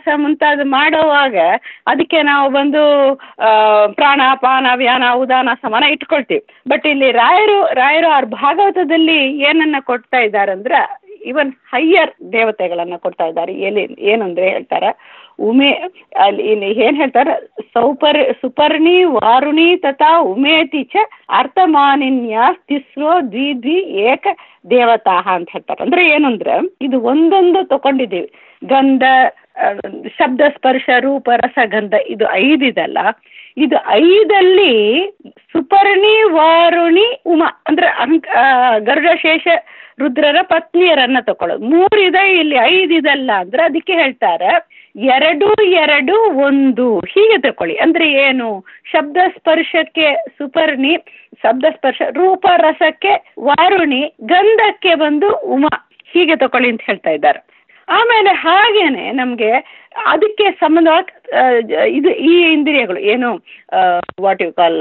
ಮುಂತಾದ ಮಾಡುವಾಗ ಅದಕ್ಕೆ ನಾವು ಬಂದು ಆ, ಪ್ರಾಣ ಪಾನ ವ್ಯಾನ ಉದಾನ ಸಮಾನ ಇಟ್ಕೊಳ್ತೀವಿ ಬಟ್ ಇಲ್ಲಿ ರಾಯರು ರಾಯರು ಅವ್ರ ಭಾಗವತದಲ್ಲಿ ಏನನ್ನ ಕೊಡ್ತಾ ಇದ್ದಾರೆ ಅಂದ್ರೆ ಇವನ್ ಹೈಯರ್ ದೇವತೆಗಳನ್ನ ಕೊಡ್ತಾ ಇದ್ದಾರೆ ಎಲ್ಲಿ ಏನಂದ್ರೆ ಹೇಳ್ತಾರೆ ಉಮೆ ಅಲ್ಲಿ ಇಲ್ಲಿ ಏನ್ ಹೇಳ್ತಾರೆ ಸೌಪರ್ ಸುಪರ್ಣಿ ವಾರುಣಿ ತಥಾ ಉಮೇತಿ ಚ ಅರ್ಥಮಾನಿನ್ಯ ತಿಸ್ರೋ ದ್ವಿದ್ವಿ ಏಕ ದೇವತಾ ಅಂತ ಹೇಳ್ತಾರೆ ಅಂದ್ರೆ ಏನಂದ್ರೆ ಇದು ಒಂದೊಂದು ತಗೊಂಡಿದ್ದೀವಿ ಗಂಧ ಆ, ಶಬ್ದ ಸ್ಪರ್ಶ ರೂಪ ರಸ ಗಂಧ ಇದು ಐದಿದಲ್ಲ ಇದು ಐದಲ್ಲಿ ಸುಪರ್ಣಿ ವಾರುಣಿ ಉಮಾ ಅಂದ್ರೆ ಅಂಕ ಆ, ಗರುಡ ಶೇಷ ರುದ್ರರ ಪತ್ನಿಯರನ್ನ ತಕೊಳ್ಳೋದು ಮೂರಿದೆ ಇಲ್ಲಿ ಐದಿದಲ್ಲ ಅಂದ್ರೆ ಅದಕ್ಕೆ ಹೇಳ್ತಾರೆ ಎರಡು ಎರಡು ಒಂದು ಹೀಗೆ ತಕೊಳ್ಳಿ ಅಂದ್ರೆ ಏನು ಶಬ್ದ ಸ್ಪರ್ಶಕ್ಕೆ ಸುಪರ್ಣಿ ಶಬ್ದ ಸ್ಪರ್ಶ ರೂಪ ರಸಕ್ಕೆ ವಾರುಣಿ ಗಂಧಕ್ಕೆ ಬಂದು ಉಮಾ ಹೀಗೆ ತಕೊಳ್ಳಿ ಅಂತ ಹೇಳ್ತಾ ಇದ್ದಾರೆ ಆಮೇಲೆ ಹಾಗೇನೆ ನಮಗೆ ಅದಕ್ಕೆ ಸಂಬಂಧವಾಗಿ ಆ, ಜ- ಇದು ಈ ಇಂದ್ರಿಯಗಳು ಏನು ವಾಟ್ ಯು ಕಾಲ್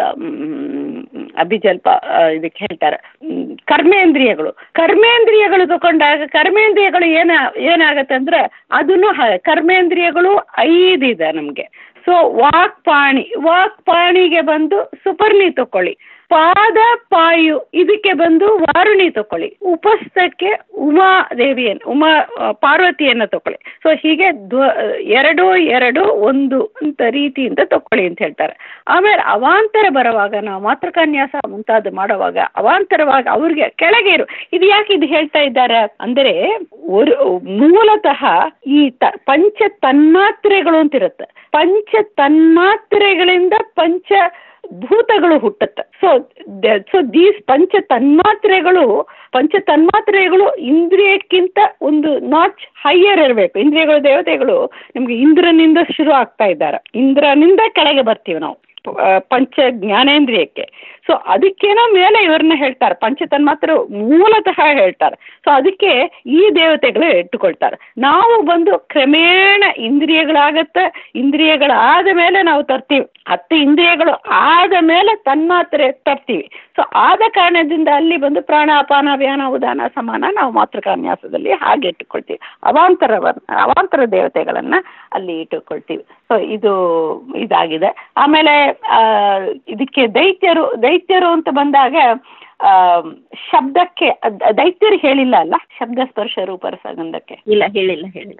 ಅಭಿಜಲ್ಪ ಆ, ಇದಕ್ಕೆ ಹೇಳ್ತಾರೆ ಮ್, ಕರ್ಮೇಂದ್ರಿಯಗಳು ಕರ್ಮೇಂದ್ರಿಯಗಳು ತಗೊಂಡಾಗ ಕರ್ಮೇಂದ್ರಿಯಗಳು ಏನ ಏನಾಗತ್ತೆ ಅಂದ್ರೆ ಅದನ್ನು ಹ- ಕರ್ಮೇಂದ್ರಿಯಗಳು ಐದಿದೆ ನಮಗೆ ಸೊ ವಾಕ್ಪಾಣಿ ವಾಕ್ಪಾಣಿಗೆ ಬಂದು ಸುಪರ್ಣಿ ತಕೊಳ್ಳಿ ಪಾದ ಪಾಯು ಇದಕ್ಕೆ ಬಂದು ವಾರುಣಿ ತಕೊಳ್ಳಿ ಉಪಸ್ಥಕ್ಕೆ ಉಮಾದೇವಿಯನ್ನು ಉಮಾ ಆ, ಪಾರ್ವತಿಯನ್ನು ತಕೊಳ್ಳಿ ಸೊ ಹೀಗೆ ದ್ವ ಎರಡು ಎರಡು ಒಂದು ಅಂತ ರೀತಿಯಿಂದ ತಕೊಳ್ಳಿ ಅಂತ ಹೇಳ್ತಾರೆ ಆಮೇಲೆ ಅವಾಂತರ ಬರುವಾಗ ನಾವು ಮಾತೃಕನ್ಯಾಸ ಮುಂತಾದ ಮಾಡುವಾಗ ಅವಾಂತರವಾಗಿ ಅವ್ರಿಗೆ ಕೆಳಗೆ ಇರು ಇದು ಯಾಕೆ ಇದು ಹೇಳ್ತಾ ಇದ್ದಾರೆ ಅಂದರೆ ஒரு ಮೂಲತಃ ಈ ತ ಪಂಚ ತನ್ಮಾತ್ರೆಗಳು ಅಂತ ಇರುತ್ತೆ ಪಂಚ ತನ್ಮಾತ್ರೆಗಳಿಂದ ಪಂಚ ಭೂತಗಳು ಹುಟ್ಟುತ್ತೆ ಸೊ ಸೊ ದೀಸ್ ಪಂಚ ತನ್ಮಾತ್ರೆಗಳು ಪಂಚ ತನ್ಮಾತ್ರೆಗಳು ಇಂದ್ರಿಯಕ್ಕಿಂತ ಒಂದು ನಾಚ್ ಹೈಯರ್ ಇರಬೇಕು ಇಂದ್ರಿಯಗಳು ದೇವತೆಗಳು ನಿಮ್ಗೆ ಇಂದ್ರನಿಂದ ಶುರು ಆಗ್ತಾ ಇದ್ದಾರೆ ಇಂದ್ರನಿಂದ ಕೆಳಗೆ ಬರ್ತೀವಿ ನಾವು ಆ, ಪಂಚ ಜ್ಞಾನೇಂದ್ರಿಯಕ್ಕೆ ಸೊ ಅದಕ್ಕೇನೋ ಮೇಲೆ ಇವ್ರನ್ನ ಹೇಳ್ತಾರೆ ಪಂಚ ತನ್ಮಾತ್ರ ಮೂಲತಃ ಹೇಳ್ತಾರೆ ಸೊ ಅದಕ್ಕೆ ಈ ದೇವತೆಗಳು ಇಟ್ಟುಕೊಳ್ತಾರೆ ನಾವು ಬಂದು ಕ್ರಮೇಣ ಇಂದ್ರಿಯಗಳಾಗತ್ತೆ ಇಂದ್ರಿಯಗಳಾದ ಮೇಲೆ ನಾವು ತರ್ತೀವಿ ಹತ್ತು ಇಂದ್ರಿಯಗಳು ಆದ ಮೇಲೆ ತನ್ಮಾತ್ರೆ ತರ್ತೀವಿ ಸೊ ಆದ ಕಾರಣದಿಂದ ಅಲ್ಲಿ ಬಂದು ಪ್ರಾಣ ಅಪಾನ ವ್ಯಾನ ಉದಾನ ಸಮಾನ ನಾವು ಮಾತೃಕಾನ್ಯಾಸದಲ್ಲಿ ಹಾಗೆ ಇಟ್ಟುಕೊಳ್ತೀವಿ ಅವಾಂತರವನ್ನ ಅವಾಂತರ ದೇವತೆಗಳನ್ನ ಅಲ್ಲಿ ಇಟ್ಟುಕೊಳ್ತೀವಿ ಸೊ ಇದು ಇದಾಗಿದೆ ಆಮೇಲೆ ಆ, ಇದಕ್ಕೆ ದೈತ್ಯರು ದೈತ್ಯರು ಅಂತ ಬಂದಾಗ ಆ, ಶಬ್ದಕ್ಕೆ ಅದ್- ದೈತ್ಯರು ಹೇಳಿಲ್ಲ ಅಲ್ಲ ಶಬ್ದ ಸ್ಪರ್ಶ ರೂಪರಸಗಂಧಕ್ಕೆ ಇಲ್ಲ ಹೇಳಿಲ್ಲ ಹೇಳಿಲ್ಲ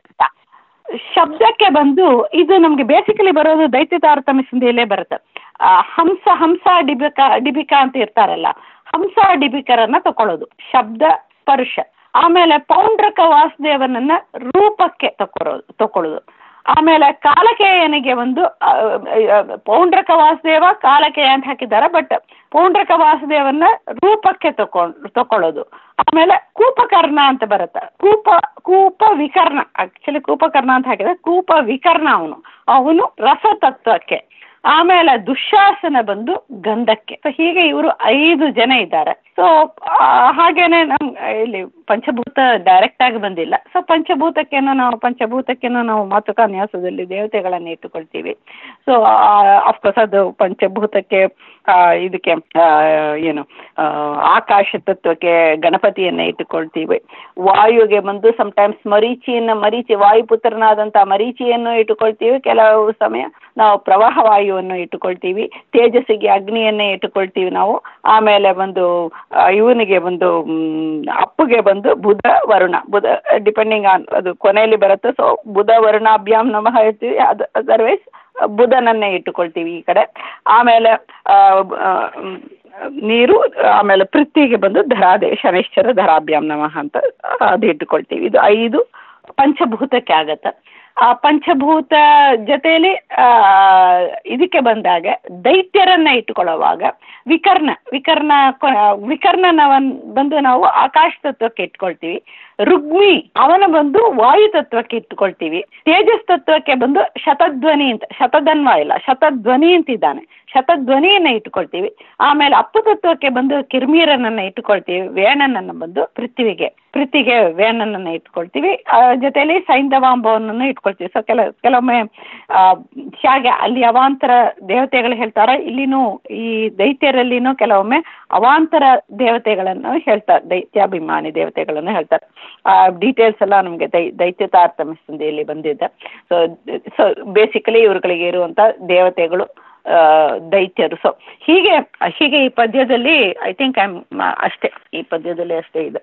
ಶಬ್ದಕ್ಕೆ ಬಂದು ಇದು ನಮಗೆ ಬೇಸಿಕಲಿ ಬರೋದು ದೈತ್ಯ ತಾರತಮ್ಯ ಸಂಧಿಯಲ್ಲೇ ಬರುತ್ತೆ ಆ, ಹಂಸ ಹಂಸ ಡಿಬಿಕ ಡಿಬಿಕಾ ಅಂತ ಇರ್ತಾರಲ್ಲ ಹಂಸ ಡಿಬಿಕರನ್ನ ತಕೊಳ್ಳೋದು ಶಬ್ದ ಸ್ಪರ್ಶ ಆಮೇಲೆ ಪೌಂಡ್ರಕ ವಾಸುದೇವನನ್ನ ರೂಪಕ್ಕೆ ತಕೊಳ್ಳೋದು ತಕೊಳ್ಳೋದು ಆಮೇಲೆ ಕಾಲಕೇಯನಿಗೆ ಒಂದು ಆ, ಆ, ಪೌಂಡ್ರಕ ವಾಸುದೇವ ಕಾಲಕೇಯ ಅಂತ ಹಾಕಿದ್ದಾರೆ ಬಟ್ ಪೌಂಡ್ರಕ ವಾಸುದೇವನ ರೂಪಕ್ಕೆ ತಕೊಂಡು ತಕೊಳ್ಳೋದು ಆಮೇಲೆ ಕೂಪಕರ್ಣ ಅಂತ ಬರುತ್ತೆ ಕೂಪ ಕೂಪ ವಿಕರ್ಣ ಆಕ್ಚುಲಿ ಕೂಪಕರ್ಣ ಅಂತ ಹಾಕಿದ್ರೆ ಕೂಪ ವಿಕರ್ಣ ಅವನು ಅವನು ರಸತತ್ವಕ್ಕೆ ಆಮೇಲೆ ದುಶ್ಯಾಸನ ಬಂದು ಗಂಧಕ್ಕೆ ಸೊ ಹೀಗೆ ಇವರು ಐದು ಜನ ಇದ್ದಾರೆ ಸೊ ಹಾಗೇನೆ ನಮ್ ಇಲ್ಲಿ ಪಂಚಭೂತ ಡೈರೆಕ್ಟ್ ಆಗಿ ಬಂದಿಲ್ಲ ಸೊ ಪಂಚಭೂತಕ್ಕೇನೋ ನಾವು ಪಂಚಭೂತಕ್ಕೇನೋ ನಾವು ಮಾತುಕನ್ಯಾಸದಲ್ಲಿ ದೇವತೆಗಳನ್ನ ಇಟ್ಟುಕೊಳ್ತೀವಿ ಸೊ ಅಫ್ಕೋರ್ಸ್ ಅದು ಪಂಚಭೂತಕ್ಕೆ ಆ, ಇದಕ್ಕೆ ಆ, ಏನು ಆ, ಆಕಾಶ ತತ್ವಕ್ಕೆ ಗಣಪತಿಯನ್ನ ಇಟ್ಟುಕೊಳ್ತೀವಿ ವಾಯುಗೆ ಬಂದು ಸಮಟೈಮ್ಸ್ ಮರೀಚಿಯನ್ನ ಮರೀಚಿ ವಾಯುಪುತ್ರನಾದಂಥ ಮರೀಚಿಯನ್ನು ಇಟ್ಟುಕೊಳ್ತೀವಿ ಕೆಲವು ಸಮಯ ನಾವು ಪ್ರವಾಹ ವಾಯುವನ್ನು ಇಟ್ಟುಕೊಳ್ತೀವಿ ತೇಜಸ್ಸಿಗೆ ಅಗ್ನಿಯನ್ನೇ ಇಟ್ಟುಕೊಳ್ತೀವಿ ನಾವು ಆಮೇಲೆ ಒಂದು ಆ, ಇವನಿಗೆ ಒಂದು ಮ್, ಅಪ್ಪುಗೆ ಬಂದು ಬುಧ ವರುಣ ಬುಧ ಡಿಪೆಂಡಿಂಗ್ ಆನ್ ಅದು ಕೊನೆಯಲ್ಲಿ ಬರುತ್ತೆ ಸೊ ಬುಧ ವರುಣಾಭ್ಯಾಮ್ ನಮಃ ಹೇಳ್ತೀವಿ ಅದು ಅದರ್ವೈಸ್ ಬುಧನನ್ನೇ ಇಟ್ಟುಕೊಳ್ತೀವಿ ಈ ಕಡೆ ಆಮೇಲೆ ಆ, ಆ, ಮ್, ನೀರು ಆಮೇಲೆ ಪೃಥ್ವಿಗೆ ಬಂದು ಧರಾದೆ ಶನೈಶ್ಚರ ಧರಾಭ್ಯಾಮ್ ನಮಃ ಅಂತ ಅದು ಇಟ್ಟುಕೊಳ್ತೀವಿ ಇದು ಐದು ಪಂಚಭೂತಕ್ಕೆ ಆಗತ್ತೆ ಆ ಪಂಚಭೂತ ಜೊತೆಯಲ್ಲಿ ಆ, ಇದಕ್ಕೆ ಬಂದಾಗ ದೈತ್ಯರನ್ನ ಇಟ್ಟುಕೊಳ್ಳುವಾಗ ವಿಕರ್ಣ ವಿಕರ್ಣ ಕೊ- ವಿಕರ್ಣನವನ್ ಬಂದು ನಾವು ಆಕಾಶ ತತ್ವಕ್ಕೆ ಇಟ್ಕೊಳ್ತೀವಿ ರುಗ್ಮಿ ಅವನ ಬಂದು ವಾಯು ತತ್ವಕ್ಕೆ ಇಟ್ಕೊಳ್ತೀವಿ ತೇಜಸ್ ತತ್ವಕ್ಕೆ ಬಂದು ಶತಧ್ವನಿ ಅಂತ ಶತಧನ್ವ ಇಲ್ಲ ಶತಧ್ವನಿ ಅಂತಿದ್ದಾನೆ ಶತಧ್ವನಿಯನ್ನ ಇಟ್ಕೊಳ್ತೀವಿ ಆಮೇಲೆ ಅಪ್ಪು ತತ್ವಕ್ಕೆ ಬಂದು ಕಿರ್ಮೀರನನ್ನ ಇಟ್ಕೊಳ್ತೀವಿ ವೇಣನನ್ನ ಬಂದು ಪೃಥ್ವಿಗೆ ಪೃಥ್ವಿಗೆ ವೇಣನನ್ನ ಇಟ್ಕೊಳ್ತೀವಿ ಆ ಜೊತೆಯಲ್ಲಿ ಸೈಂಧವಾಂಬವನನ್ನು ಇಟ್ಕೊಳ್ತೀವಿ ಮಾಡ್ಕೊಳ್ತೀವಿ ಸೊ ಕೆಲ ಕೆಲವೊಮ್ಮೆ ಆ, ಹೇಗೆ ಅಲ್ಲಿ ಅವಾಂತರ ದೇವತೆಗಳು ಹೇಳ್ತಾರೆ ಇಲ್ಲಿನೂ ಈ ದೈತ್ಯರಲ್ಲಿನೂ ಕೆಲವೊಮ್ಮೆ ಅವಾಂತರ ದೇವತೆಗಳನ್ನು ಹೇಳ್ತಾರೆ ದೈತ್ಯಾಭಿಮಾನಿ ದೇವತೆಗಳನ್ನು ಹೇಳ್ತಾರೆ ಆ ಡೀಟೇಲ್ಸ್ ಎಲ್ಲ ನಮಗೆ ದೈ ದೈತ್ಯ ತಾರತಮ್ಯ ಸಂಧಿಯಲ್ಲಿ ಬಂದಿದೆ ಸೊ ಸೊ ಬೇಸಿಕಲಿ ಇವ್ರುಗಳಿಗೆ ಇರುವಂಥ ದೇವತೆಗಳು ಆ, ದೈತ್ಯರು ಸೊ ಹೀಗೆ ಹೀಗೆ ಈ ಪದ್ಯದಲ್ಲಿ ಐ ಥಿಂಕ್ ಐ ಅಷ್ಟೇ ಈ ಪದ್ಯದಲ್ಲಿ ಅಷ್ಟೇ ಇದೆ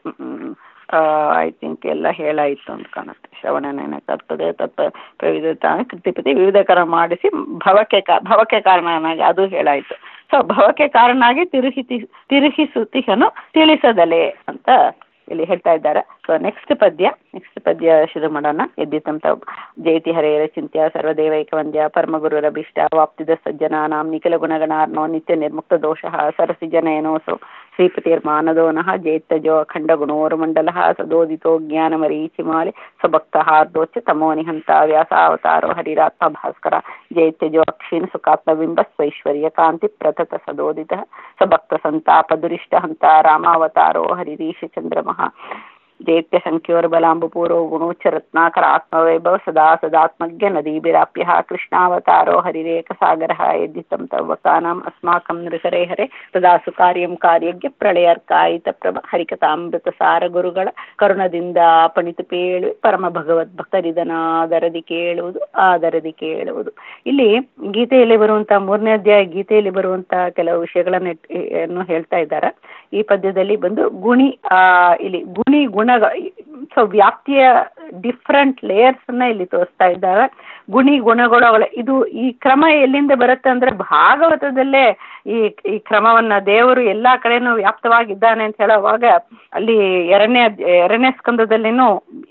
ಐ ಥಿಂಕ್ ಎಲ್ಲ ಹೇಳಾಯಿತು ಅಂತ ಕಾಣುತ್ತೆ ಶ್ರವಣನೇನ ತತ್ಪದೆ ತತ್ಪ ಪ್ರವಿಧತ ಕೃತಿಪತಿ ವಿವಿಧ ಕರ ಮಾಡಿಸಿ ಭವಕ್ಕೆ ಕಾ ಭವಕ್ಕೆ ಕಾರಣನಾಗಿ ಅದು ಹೇಳಾಯಿತು ಸೊ ಭವಕ್ಕೆ ಕಾರಣನಾಗಿ ತಿರುಹಿತಿ ತಿರುಹಿಸುತಿಹನು ತಿಳಿಸದಲೆ ಅಂತ ಇಲ್ಲಿ ಹೇಳ್ತಾ ಇದ್ದಾರೆ ಸೊ ನೆಕ್ಸ್ಟ್ ಪದ್ಯ ನೆಕ್ಸ್ಟ್ ಪದ್ಯ ಶುರು ಮಾಡೋಣ ಎದ್ದಿತ್ತಂತ ಜಯತಿ ಹರೇರ ಚಿಂತ್ಯ ಸರ್ವದೇವೈಕ ವಂದ್ಯ ಪರಮಗುರುರಭಿಷ್ಟ ವಾಪ್ತಿದ ಸಜ್ಜನಾನಾಂ ನಿಖಿಲ ಗುಣಗಣಾರ್ನೋ ನಿತ್ಯ ನಿರ್ಮುಕ್ತ ದೋಷಃ ಸರಸಿ ಜನಯನೋಸೋ ಶ್ರೀಪತಿರ್ಮಾನದೋನಃ ಜೇತ್ತಜೋ ಅಖಂಡ ಗುಣೋರ್ಮಂಡಲಃ ಸದೋದಿತೋ ಜ್ಞಾನಮರೀಚಿಮಾಲೆ ಸ್ವಭಕ್ತ ಹಾರ್ದೋಚ್ಚ ತಮೋ ನಿಹಂತ ವ್ಯಾಸಾವತಾರೋ ಹರಿರಾತ್ಮ ಭಾಸ್ಕರ ಜೈತ್ಯಜೋ ಅಕ್ಷೀಣ ಸುಖಾತ್ಮಬಿಂಬ ಸ್ವೈಶ್ವರ್ಯ ಕಾಂತಿ ಪ್ರತತ ಸದೋದಿತ ಸಭಕ್ತ ಸಂತಾಪ ದುರಿಷ್ಟ ಹಂತ ರಾಮಾವತಾರೋ ಹರಿರೀಶ ಚಂದ್ರಮಃ ಜೈತ್ಯ ಸಂಖ್ಯೋರ್ಬಲಾಂಬಪೂರೋ ಗುಣೋಚ್ಚ ರತ್ನಾಕರ ಆತ್ಮವೈಭವ ಸದಾ ಸದಾತ್ಮಜ್ಞ ನದೀಭಿರಾಪ್ಯ ಕೃಷ್ಣಾವತಾರೋ ಹರಿರೇಕ ಸಾಗರ ಯದ್ದಿತಂ ತವಕಾನಾಂ ಅಸ್ಮಾಕಂ ನೃಹರೆ ಹರೆ ತದಾ ಸುಕಾರ್ಯಂ ಕಾರ್ಯಜ್ಞ ಪ್ರಳಯರ್ಕಾಯಿತ ಪ್ರಭ ಹರಿಕಥಾಮೃತ ಸಾರ ಗುರುಗಳ ಕರುಣದಿಂದ ಪಣಿತು ಪೇಳು ಪರಮ ಭಗವದ್ ಭಕ್ತರಿದನಾದರದಿ ಕೇಳುವುದು ಆದರದಿ ಕೇಳುವುದು ಇಲ್ಲಿ ಗೀತೆಯಲ್ಲಿ ಬರುವಂತ ಮೂರನೇ ಅಧ್ಯಾಯ ಗೀತೆಯಲ್ಲಿ ಬರುವಂತ ಕೆಲವು ವಿಷಯಗಳನ್ನ ಇಟ್- ಅನ್ನು ಹೇಳ್ತಾ ಇದ್ದಾರೆ ಈ ಪದ್ಯದಲ್ಲಿ ಬಂದು ಗುಣಿ ಆ ಇಲ್ಲಿ ಗುಣಿ ಗುಣ ಸೊ ವ್ಯಾಪ್ತಿಯ ಡಿಫ್ರೆಂಟ್ ಲೇಯರ್ಸ್ ಅನ್ನ ಇಲ್ಲಿ ತೋರಿಸ್ತಾ ಇದ್ದಾರೆ ಗುಣಿ ಗುಣಗಳು ಅವಳ ಇದು ಈ ಕ್ರಮ ಎಲ್ಲಿಂದ ಬರುತ್ತೆ ಅಂದ್ರೆ ಭಾಗವತದಲ್ಲೇ ಈ ಈ ಕ್ರಮವನ್ನ ದೇವರು ಎಲ್ಲಾ ಕಡೆನೂ ವ್ಯಾಪ್ತವಾಗಿದ್ದಾನೆ ಅಂತ ಹೇಳುವಾಗ ಅಲ್ಲಿ ಎರಡನೇ ಅಧ್ಯ- ಎರಡನೇ ಸ್ಕಂದದಲ್ಲಿನೂ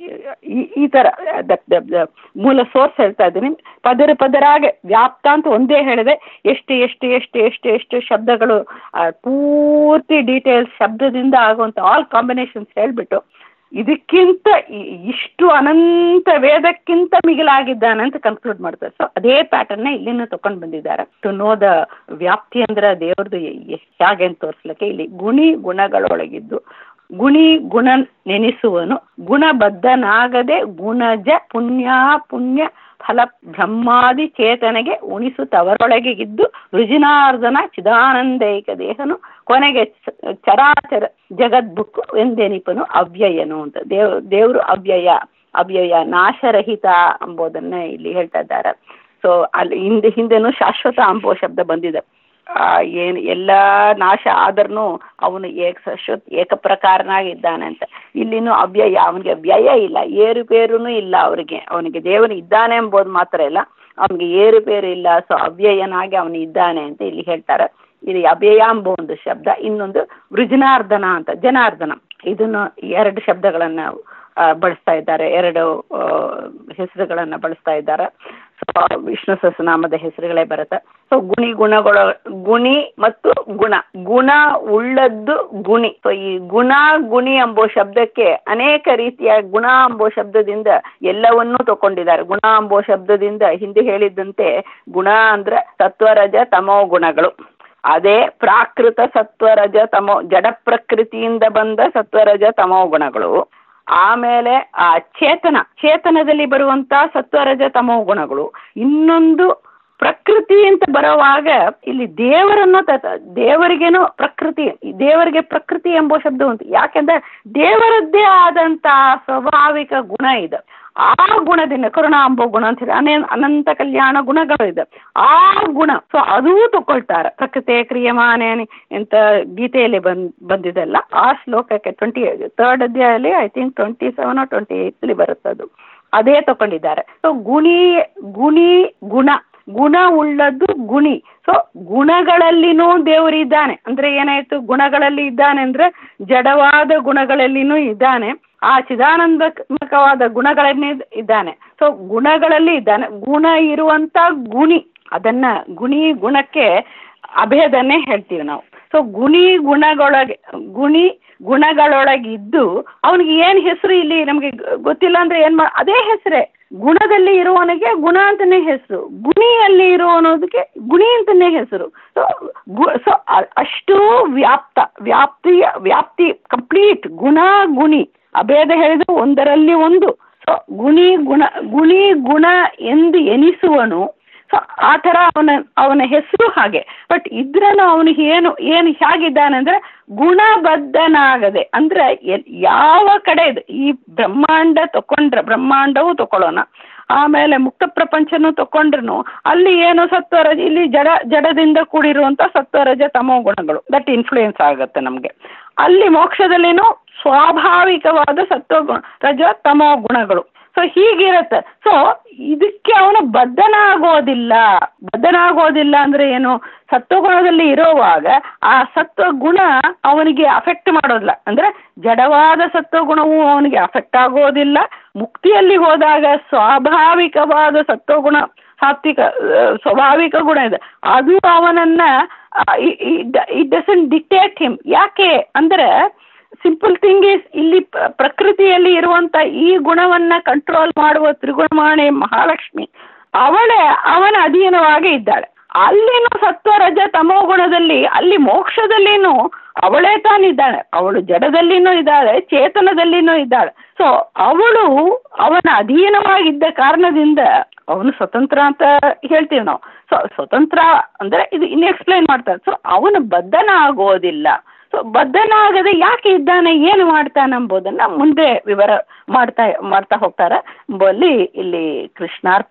ಈ ಈ ತರ ದ- ದ- ದ- ಮೂಲ ಸೋರ್ಸ್ ಹೇಳ್ತಾ ಇದ್ದೀನಿ ಪದರ ಪದರಾಗೆ ವ್ಯಾಪ್ತ ಅಂತ ಒಂದೇ ಹೇಳಿದೆ ಎಷ್ಟು ಎಷ್ಟು ಎಷ್ಟು ಎಷ್ಟು ಎಷ್ಟು ಶಬ್ದಗಳು ಆ, ಪೂರ್ತಿ ಡೀಟೇಲ್ಸ್ ಶಬ್ದದಿಂದ ಆಗುವಂತ ಆಲ್ ಕಾಂಬಿನೇಷನ್ಸ್ ಹೇಳ್ಬಿಟ್ಟು ಇದಕ್ಕಿಂತ ಇ- ಇಷ್ಟು ಅನಂತ ವೇದಕ್ಕಿಂತ ಮಿಗಿಲಾಗಿದ್ದಾನೆ ಅಂತ ಕನ್ಕ್ಲೂಡ್ ಮಾಡ್ತಾರೆ ಸೊ ಅದೇ ಪ್ಯಾಟರ್ನ್ ಇಲ್ಲಿನೂ ತಗೊಂಡು ಬಂದಿದ್ದಾರೆ ಟು ನೋ ದ ವ್ಯಾಪ್ತಿ ಅಂದ್ರೆ ದೇವ್ರದ್ದು ಎ- ಹೇಗೆ ಅಂತ ತೋರಿಸ್ಲಿಕ್ಕೆ ಇಲ್ಲಿ ಗುಣಿ ಗುಣಗಳೊಳಗಿದ್ದು ಗುಣಿ ಗುಣ ನೆನೆಸುವನು ಗುಣಬದ್ಧನಾಗದೆ ಗುಣಜ ಪುಣ್ಯ ಪುಣ್ಯ ಫಲ ಬ್ರಹ್ಮಾದಿ ಚೇತನೆಗೆ ಉಣಿಸುತ್ತವರೊಳಗೆ ಇದ್ದು ರುಜಿನಾರ್ದನ ಚಿದಾನಂದೈಕ ದೇಹನು ಕೊನೆಗೆ ಚ- ಚರಾಚರ ಜಗದ್ಬುಕ್ಕು ಎಂದೆನಿಪನು ಅವ್ಯಯನು ಅಂತ ದೇವ್ ದೇವರು ಅವ್ಯಯ ಅವ್ಯಯ ನಾಶರಹಿತ ಎಂಬುದನ್ನ ಇಲ್ಲಿ ಹೇಳ್ತಾ ಇದ್ದಾರೆ ಸೊ ಅಲ್ಲಿ ಹಿಂದೆ ಹಿಂದೆನೂ ಶಾಶ್ವತ ಅಂಬೋ ಶಬ್ದ ಬಂದಿದೆ ಆ, ಏನ್ ಎಲ್ಲ ನಾಶ ಆದ್ರೂ ಅವನು ಏಕ ಶಾಶ್ವತ ಏಕಪ್ರಕಾರನಾಗಿದ್ದಾನೆ ಅಂತ ಇಲ್ಲಿನೂ ಅವ್ಯಯ ಅವನಿಗೆ ವ್ಯಯ ಇಲ್ಲ ಏರುಪೇರುನೂ ಇಲ್ಲ ಅವರಿಗೆ ಅವನಿಗೆ ದೇವನು ಇದ್ದಾನೆ ಎಂಬುದು ಮಾತ್ರ ಇಲ್ಲ ಅವನಿಗೆ ಏರುಪೇರು ಇಲ್ಲ ಸೊ ಅವ್ಯಯನಾಗಿ ಅವನು ಇದ್ದಾನೆ ಅಂತ ಇಲ್ಲಿ ಹೇಳ್ತಾರೆ ಇಲ್ಲಿ ಅಭಯ ಎಂಬ ಒಂದು ಶಬ್ದ ಇನ್ನೊಂದು ವೃಜನಾರ್ದನ ಅಂತ ಜನಾರ್ದನ ಇದನ್ನು ಎರಡು ಶಬ್ದಗಳನ್ನ ಆ, ಬಳಸ್ತಾ ಇದ್ದಾರೆ ಎರಡು ಆ, ಹೆಸರುಗಳನ್ನ ಬಳಸ್ತಾ ಇದ್ದಾರೆ ಸೊ ವಿಷ್ಣು ಸಹಸ್ರನಾಮದ ಹೆಸರುಗಳೇ ಬರುತ್ತೆ ಸೊ ಗುಣಿ ಗುಣಗಳ ಗುಣಿ ಮತ್ತು ಗುಣ ಗುಣ ಉಳ್ಳದ್ದು ಗುಣಿ ಸೊ ಈ ಗುಣ ಗುಣಿ ಎಂಬೋ ಶಬ್ದಕ್ಕೆ ಅನೇಕ ರೀತಿಯ ಗುಣ ಎಂಬೋ ಶಬ್ದದಿಂದ ಎಲ್ಲವನ್ನೂ ತಗೊಂಡಿದ್ದಾರೆ ಗುಣ ಎಂಬೋ ಶಬ್ದದಿಂದ ಹಿಂದೆ ಹೇಳಿದ್ದಂತೆ ಗುಣ ಅಂದ್ರೆ ಸತ್ವರಜ ತಮೋ ಗುಣಗಳು ಅದೇ ಪ್ರಾಕೃತ ಸತ್ವರಜ ತಮೋ ಜಡ ಪ್ರಕೃತಿಯಿಂದ ಬಂದ ಸತ್ವರಜ ತಮೋ ಗುಣಗಳು ಆಮೇಲೆ ಆ ಚೇತನ ಚೇತನದಲ್ಲಿ ಬರುವಂತ ಸತ್ವರಜ ತಮೋ ಗುಣಗಳು ಇನ್ನೊಂದು ಪ್ರಕೃತಿ ಅಂತ ಬರುವಾಗ ಇಲ್ಲಿ ದೇವರನ್ನ ತ- ದೇವರಿಗೇನು ಪ್ರಕೃತಿ ದೇವರಿಗೆ ಪ್ರಕೃತಿ ಎಂಬ ಶಬ್ದ ಉಂಟು ಯಾಕೆಂದ್ರೆ ದೇವರದ್ದೇ ಆದಂತ ಸ್ವಾಭಾವಿಕ ಗುಣ ಇದೆ ಆ ಗುಣದಿಂದ ಕರುಣಾ ಎಂಬ ಗುಣ ಅಂತ ಹೇಳಿ ಅನೇ ಅನಂತ ಕಲ್ಯಾಣ ಗುಣಗಳು ಇದೆ ಆ ಗುಣ ಸೊ ಅದೂ ತಗೊಳ್ತಾರೆ ಪ್ರಕೃತಿ ಕ್ರಿಯಮಾನೆ ಅಂತ ಗೀತೆಯಲ್ಲಿ ಬಂದ್ ಬಂದಿದೆಲ್ಲ ಆ ಶ್ಲೋಕಕ್ಕೆ ಟ್ವೆಂಟಿ ಥರ್ಡ್ ಅಧ್ಯಾಯಲ್ಲಿ I think twenty seven twenty ಏಯ್ತ್ಲಿ ಬರುತ್ತೆ ಅದು ಅದೇ ತಗೊಂಡಿದ್ದಾರೆ ಸೊ ಗುಣಿ ಗುಣಿ ಗುಣ ಗುಣ ಉಳ್ಳದ್ದು ಗುಣಿ ಸೊ ಗುಣಗಳಲ್ಲಿನೂ ದೇವರಿದ್ದಾನೆ ಅಂದ್ರೆ ಏನಾಯ್ತು ಗುಣಗಳಲ್ಲಿ ಇದ್ದಾನೆ ಅಂದ್ರೆ ಜಡವಾದ ಗುಣಗಳಲ್ಲಿನೂ ಇದ್ದಾನೆ ಆ ಚಿದಾನಂದಮಕವಾದ ಗುಣಗಳನ್ನೇ ಇದ್ದಾನೆ ಸೊ ಗುಣಗಳಲ್ಲಿ ಇದ್ದಾನೆ ಗುಣ ಇರುವಂತ ಗುಣಿ ಅದನ್ನ ಗುಣಿ ಗುಣಕ್ಕೆ ಅಭೇದನ್ನೇ ಹೇಳ್ತೀವಿ ನಾವು ಸೊ ಗುಣಿ ಗುಣಗಳೊಳಗೆ ಗುಣಿ ಗುಣಗಳೊಳಗಿದ್ದು ಅವನಿಗೆ ಏನು ಹೆಸರು ಇಲ್ಲಿ ನಮಗೆ ಗೊತ್ತಿಲ್ಲ ಅಂದ್ರೆ ಏನ್ ಮಾ ಅದೇ ಹೆಸರೇ ಗುಣದಲ್ಲಿ ಇರುವವನಿಗೆ ಗುಣ ಅಂತಾನೆ ಹೆಸರು ಗುಣಿಯಲ್ಲಿ ಇರುವವನದಕ್ಕೆ ಗುಣಿ ಅಂತಾನೆ ಹೆಸರು ಸೊ ಸೊ ಅಷ್ಟು ವ್ಯಾಪ್ತ ವ್ಯಾಪ್ತಿಯ ವ್ಯಾಪ್ತಿ ಕಂಪ್ಲೀಟ್ ಗುಣ ಗುಣಿ ಅಭೇದ ಹೇಳಿದ್ರು ಒಂದರಲ್ಲಿ ಒಂದು ಸೊ ಗುಣಿ ಗುಣ ಗುಣಿ ಗುಣ ಎಂದು ಎನಿಸುವನು ಸೊ ಆ ಥರ ಅವನ ಅವನ ಹೆಸರು ಹಾಗೆ ಬಟ್ ಇದ್ರೂ ಅವನಿಗೆ ಏನು ಏನು ಹೇಗಿದ್ದಾನೆ ಅಂದರೆ ಗುಣಬದ್ಧನಾಗದೆ ಅಂದರೆ ಎಲ್ ಯಾವ ಕಡೆ ಇದು ಈ ಬ್ರಹ್ಮಾಂಡ ತಗೊಂಡ್ರೆ ಬ್ರಹ್ಮಾಂಡವೂ ತಗೊಳ್ಳೋಣ ಆಮೇಲೆ ಮುಕ್ತ ಪ್ರಪಂಚನೂ ತಗೊಂಡ್ರು ಅಲ್ಲಿ ಏನು ಸತ್ವರಜ ಇಲ್ಲಿ ಜಡ ಜಡದಿಂದ ಕೂಡಿರುವಂಥ ಸತ್ವರಜ ತಮೋ ಗುಣಗಳು ದಟ್ ಇನ್ಫ್ಲೂಯೆನ್ಸ್ ಆಗುತ್ತೆ ನಮಗೆ ಅಲ್ಲಿ ಮೋಕ್ಷದಲ್ಲಿನೂ ಸ್ವಾಭಾವಿಕವಾದ ಸತ್ವಗುಣ ರಜ ತಮೋ ಗುಣಗಳು ಸೊ ಹೀಗಿರುತ್ತೆ ಸೊ ಇದಕ್ಕೆ ಅವನು ಬದ್ಧನಾಗೋದಿಲ್ಲ ಬದ್ಧನಾಗೋದಿಲ್ಲ ಅಂದರೆ ಏನು ಸತ್ವಗುಣದಲ್ಲಿ ಇರೋವಾಗ ಆ ಸತ್ವಗುಣ ಅವನಿಗೆ ಅಫೆಕ್ಟ್ ಮಾಡೋದಿಲ್ಲ ಅಂದರೆ ಜಡವಾದ ಸತ್ವಗುಣವು ಅವನಿಗೆ ಅಫೆಕ್ಟ್ ಆಗೋದಿಲ್ಲ ಮುಕ್ತಿಯಲ್ಲಿ ಹೋದಾಗ ಸ್ವಾಭಾವಿಕವಾದ ಸತ್ವಗುಣ ಸಾತ್ವಿಕ ಸ್ವಾಭಾವಿಕ ಗುಣ ಇದೆ ಅದು ಅವನನ್ನು ಇಟ್ ಡಸನ್ ಡಿಕ್ಟೇಟ್ ಹಿಮ್ ಯಾಕೆ ಅಂದರೆ ಸಿಂಪಲ್ ಥಿಂಗ್ ಈಸ್ ಇಲ್ಲಿ ಪ್ರಕೃತಿಯಲ್ಲಿ ಇರುವಂಥ ಈ ಗುಣವನ್ನು ಕಂಟ್ರೋಲ್ ಮಾಡುವ ತ್ರಿಗುಣಮಾಣಿ ಮಹಾಲಕ್ಷ್ಮಿ ಅವಳೇ ಅವನ ಅಧೀನವಾಗಿ ಇದ್ದಾಳೆ ಅಲ್ಲಿನೂ ಸತ್ವ ರಜ ತಮೋ ಗುಣದಲ್ಲಿ ಅಲ್ಲಿ ಮೋಕ್ಷದಲ್ಲಿನೂ ಅವಳೇ ತಾನಿದ್ದಾಳೆ ಅವಳು ಜಡದಲ್ಲಿನೂ ಇದ್ದಾಳೆ ಚೇತನದಲ್ಲಿನೂ ಇದ್ದಾಳೆ ಸೊ ಅವಳು ಅವನ ಅಧೀನವಾಗಿದ್ದ ಕಾರಣದಿಂದ ಅವನು ಸ್ವತಂತ್ರ ಅಂತ ಹೇಳ್ತೀವಿ ನಾವು ಸೊ ಸ್ವತಂತ್ರ ಅಂದರೆ ಇದು ಇನ್ನು ಎಕ್ಸ್ಪ್ಲೈನ್ ಮಾಡ್ತಾರೆ ಸೊ ಅವನು ಬದ್ಧನ ಆಗೋದಿಲ್ಲ ಸೊ ಬದ್ಧನಾಗದೆ ಯಾಕೆ ಇದ್ದಾನೆ ಏನು ಮಾಡ್ತಾನೆ ಎಂಬುದನ್ನು ಮುಂದೆ ವಿವರ ಮಾಡ್ತಾ ಮಾಡ್ತಾ ಹೋಗ್ತಾರೆ ಎಂಬಲ್ಲಿ ಇಲ್ಲಿ ಕೃಷ್ಣಾರ್ಪ